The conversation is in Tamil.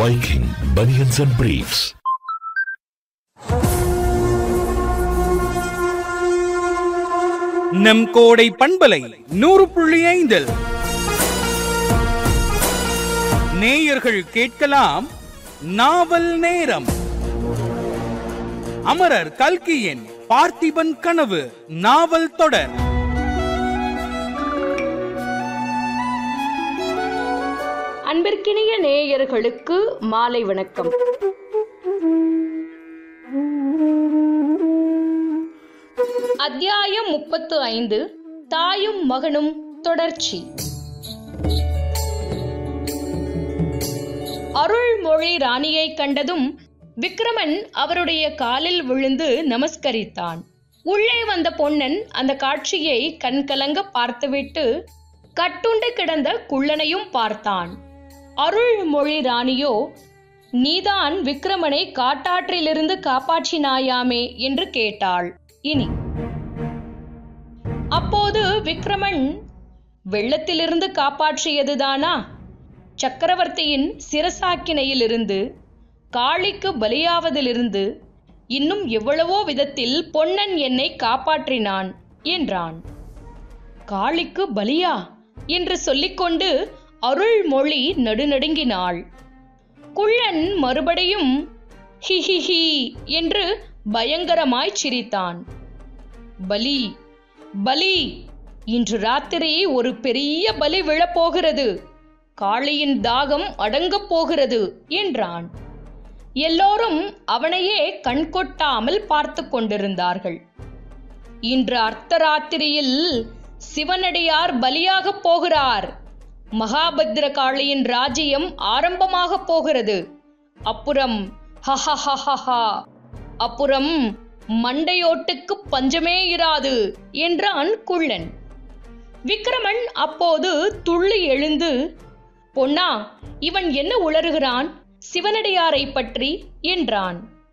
Viking Bunions and Briefs. நம் கோடை பண்பலை நூறு புள்ளி ஐந்தில் நேயர்கள் கேட்கலாம் நாவல் நேரம் அமரர் கல்கியின் பார்த்திபன் கனவு நாவல் தொடர் அன்பிற்கினிய நேயர்களுக்கு மாலை வணக்கம் அத்தியாயம் முப்பத்து ஐந்து தாயும் மகனும் தொடர்ச்சி அருள்மொழி ராணியை கண்டதும் விக்ரமன் அவருடைய காலில் விழுந்து நமஸ்கரித்தான் உள்ளே வந்த பொன்னன் அந்த காட்சியை கண்கலங்க பார்த்துவிட்டு கட்டுண்டு கிடந்த குள்ளனையும் பார்த்தான் அருள்மொழி ராணியோ நீதான் விக்ரமனை காட்டாற்றிலிருந்து காப்பாற்றினாயாமே என்று கேட்டாள் இனி அப்போது விக்ரமன் வெள்ளத்திலிருந்து காப்பாற்றியதுதானா சக்கரவர்த்தியின் சிரசாக்கினையிலிருந்து காளிக்கு பலியாவதிலிருந்து இன்னும் எவ்வளவோ விதத்தில் பொன்னன் என்னை காப்பாற்றினான் என்றான் காளிக்கு பலியா என்று சொல்லிக்கொண்டு அருள்மொழி நடுநடுங்கினாள் குள்ளன் மறுபடியும் ஹிஹிஹி என்று பயங்கரமாய் சிரித்தான் பலி பலி இன்று ராத்திரி ஒரு பெரிய பலி விழப்போகிறது காளியின் தாகம் அடங்கப் போகிறது என்றான் எல்லோரும் அவனையே கண்கொட்டாமல் பார்த்து கொண்டிருந்தார்கள் இன்று அர்த்தராத்திரியில் சிவனடியார் பலியாகப் போகிறார் மகாபத்ர காளியின் ராஜ்யம் ஆரம்பமாகப் போகிறது அப்புறம் ஹஹஹஹஹா அப்புறம் மண்டையோட்டுக்கு பஞ்சமே இராது என்றான் குள்ளன் விக்ரமன் அப்போது துள்ளி எழுந்து பொன்னா இவன் என்ன உளறுகிறான் சிவனடியாரை பற்றி என்றான்